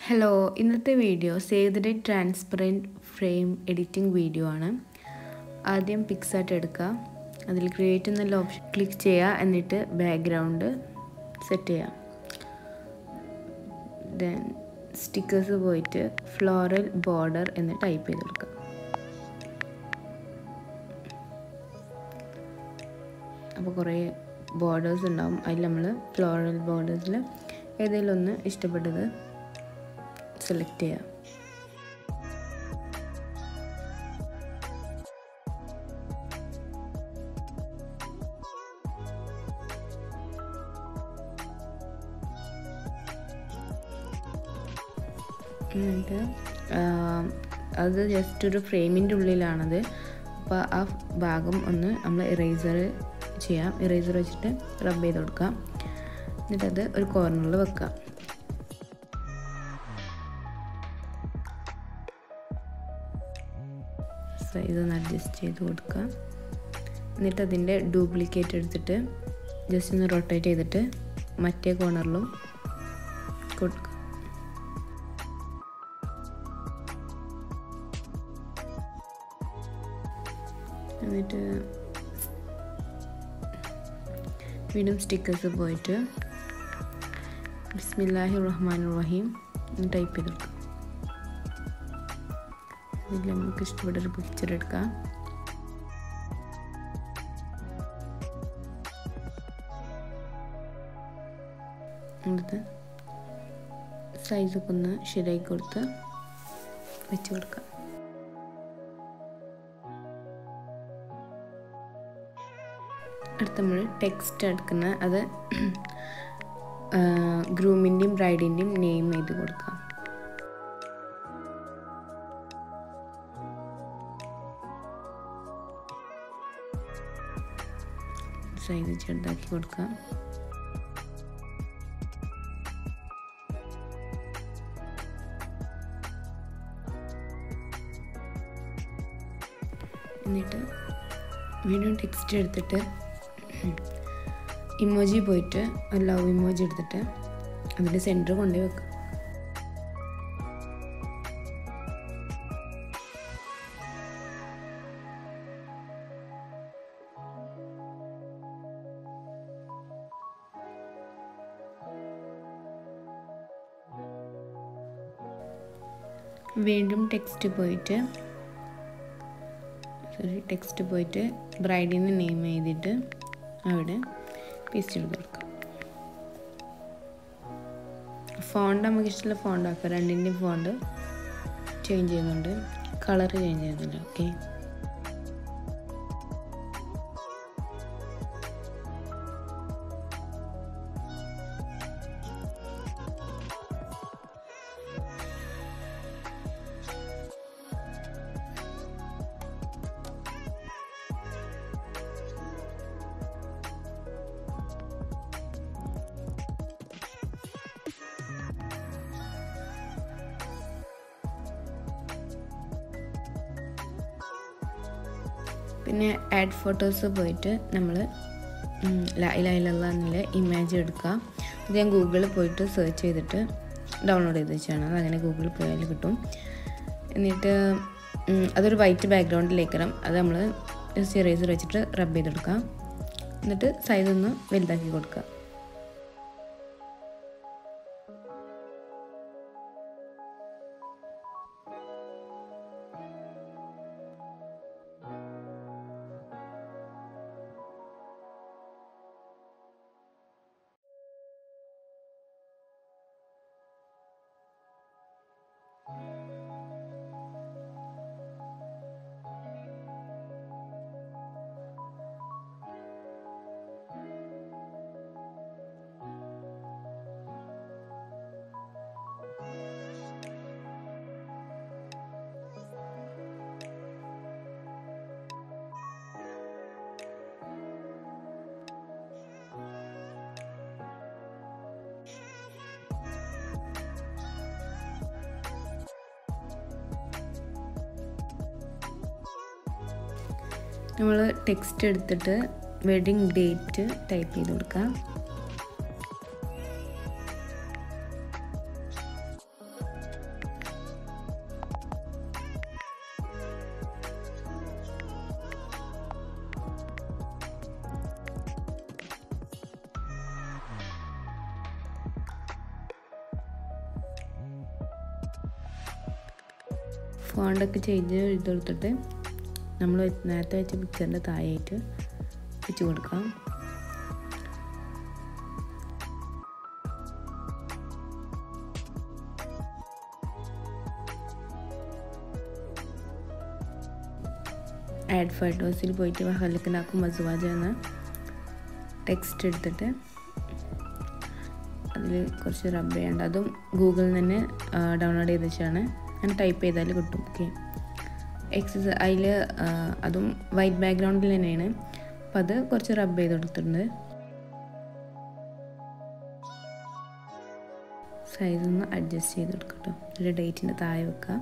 hello ഇന്നത്തെ video save the date transparent frame editing video ആണ് ആദ്യം പിക്സാർട്ട് എടുക്കുക അതിൽ ക്രിയേറ്റ് എന്നുള്ള ഓപ്ഷൻ ക്ലിക്ക് ചെയ്യുക എന്നിട്ട് ബാക്ക്ഗ്രൗണ്ട് സെറ്റ് ചെയ്യുക ദെൻ സ്റ്റിക്കേഴ്സ് പോയിട്ട് ഫ്ലോറൽ ബോർഡർ എന്ന് ടൈപ്പ് ചെയ്ത് കൊടുക്കുക അപ്പോൾ കുറേ ബോർഡേഴ്സ് ഉണ്ടാവും അതിൽ നമ്മൾ ഫ്ലോറൽ ബോർഡേഴ്സിൽ ഏതെങ്കിലും ഒന്ന് ഇഷ്ടപ്പെട്ടത് സെലക്ട് ചെയ്യുക എന്നിട്ട് അത് ജസ്റ്റ് ഒരു ഫ്രെയിമിൻ്റെ ഉള്ളിലാണത് അപ്പോൾ ആ ഭാഗം ഒന്ന് നമ്മൾ ഇറേസർ ചെയ്യാം ഇറേസർ വെച്ചിട്ട് റബ്ബ് ചെയ്ത് കൊടുക്കാം എന്നിട്ടത് ഒരു കോർണറിൽ വെക്കാം സൈസ് ഒന്ന് അഡ്ജസ്റ്റ് ചെയ്ത് കൊടുക്കുക എന്നിട്ട് അതിൻ്റെ ഡ്യൂപ്ലിക്കേറ്റ് എടുത്തിട്ട് ജസ്റ്റ് ഒന്ന് റൊട്ടേറ്റ് ചെയ്തിട്ട് മറ്റേ കോർണറിലും കൊടുക്കുക എന്നിട്ട് വീണ്ടും സ്റ്റിക്കേഴ്സ് പോയിട്ട് ബിസ്മില്ലാഹി റഹ്മാൻ റഹീം ടൈപ്പ് ചെയ്തെടുക്കാം ഇതിൽ നമുക്ക് ഇഷ്ടപ്പെട്ട ഒരു പിക്ചർ എടുക്കാം എന്നിട്ട് സൈസൊക്കെ ഒന്ന് ശരിയാക്കി കൊടുത്ത് വെച്ച് കൊടുക്കാം അടുത്ത് നമ്മൾ ടെക്സ്റ്റ് എടുക്കുന്ന അത് ഗ്രൂമിൻ്റെയും ബ്രൈഡിൻ്റെയും നെയിം എഴുതി കൊടുക്കാം സൈസ് ചെറുതാക്കി കൊടുക്കാം എന്നിട്ട് വീണ്ടും ടെക്സ്റ്റ് എടുത്തിട്ട് ഇമോജി പോയിട്ട് ലവ് ഇമോജി എടുത്തിട്ട് അതിൻ്റെ സെൻറ്റർ കൊണ്ടുപോയി വെക്കുക വീണ്ടും ടെക്സ്റ്റ് പോയിട്ട് സോറി ടെക്സ്റ്റ് പോയിട്ട് ബ്രൈഡിൻ്റെ നെയിം എഴുതിയിട്ട് അവിടെ പേസ്റ്റ് ചെയ്ത് കൊടുക്കാം ഫോണ്ട് നമുക്ക് ഇഷ്ടമുള്ള ഫോണ്ട് ആക്കാം രണ്ടിൻ്റെയും ഫോണ്ട് ചേഞ്ച് ചെയ്യുന്നുണ്ട് കളർ ചേഞ്ച് ചെയ്യുന്നുണ്ട് ഓക്കെ പിന്നെ ആഡ് ഫോട്ടോസ് പോയിട്ട് നമ്മൾ ലൈലല്ല എന്നുള്ള ഇമേജ് എടുക്കുക അത് ഞാൻ ഗൂഗിളിൽ പോയിട്ട് സെർച്ച് ചെയ്തിട്ട് ഡൗൺലോഡ് ചെയ്ത് വെച്ചാണ് അത് അങ്ങനെ ഗൂഗിളിൽ പോയാൽ കിട്ടും എന്നിട്ട് അതൊരു വൈറ്റ് ബാക്ക്ഗ്രൗണ്ടിലേക്കണം അത് നമ്മൾ ജസ്റ്റ് ഇറേസർ വെച്ചിട്ട് റബ്ബ് ചെയ്തെടുക്കാം എന്നിട്ട് സൈസ് ഒന്ന് വലുതാക്കി കൊടുക്കുക നമ്മൾ ടെക്സ്റ്റ് എടുത്തിട്ട് വെഡിങ് ഡേറ്റ് ടൈപ്പ് ചെയ്ത് കൊടുക്കാം ഫോണ്ടൊക്കെ ചേഞ്ച് ചെയ്ത് കൊടുത്തിട്ട് നമ്മൾ നേരത്തെ വെച്ച പിക്ചറിൻ്റെ താഴെയായിട്ട് വെച്ച് കൊടുക്കാം ആഡ് ഫോട്ടോസിൽ പോയിട്ട് വഹലക്കിനാക്കും മസുവാജ എന്ന ടെക്സ്റ്റ് എടുത്തിട്ട് അതിൽ കുറച്ച് റബ്ബ് ചെയ്യേണ്ട അതും ഗൂഗിളിൽ നിന്ന് തന്നെ ഡൗൺലോഡ് ചെയ്ത് വെച്ചാണ് ഞാൻ ടൈപ്പ് ചെയ്താൽ കിട്ടും ഓക്കെ എക്സസ് അതിൽ അതും വൈറ്റ് ബാക്ക്ഗ്രൗണ്ടിൽ തന്നെയാണ് അപ്പം അത് കുറച്ച് റബ്ബ് ചെയ്ത് കൊടുത്തിട്ടുണ്ട് സൈസ് ഒന്ന് അഡ്ജസ്റ്റ് ചെയ്ത് കൊടുക്കട്ടോ ഒരു ഡേറ്റിൻ്റെ താഴെ വെക്കുക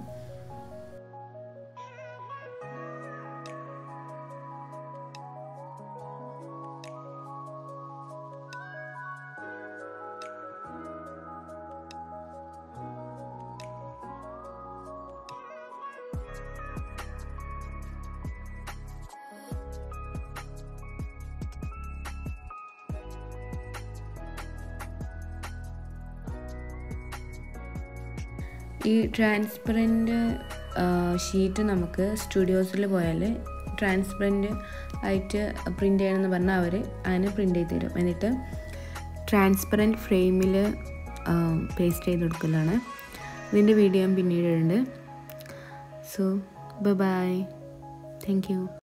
ഈ ട്രാൻസ്പെറൻറ്റ് ഷീറ്റ് നമുക്ക് സ്റ്റുഡിയോസിൽ പോയാൽ ട്രാൻസ്പെറൻറ്റ് ആയിട്ട് പ്രിൻ്റ് ചെയ്യണമെന്ന് പറഞ്ഞാൽ അവർ അതിന് പ്രിൻ്റ് ചെയ്ത് തരും എന്നിട്ട് ട്രാൻസ്പെറൻറ്റ് ഫ്രെയിമിൽ പേസ്റ്റ് ചെയ്ത് കൊടുക്കലാണ് ഇതിൻ്റെ വീഡിയോ ഞാൻ പിന്നീട് ഉണ്ട് സോ ബൈ താങ്ക് യു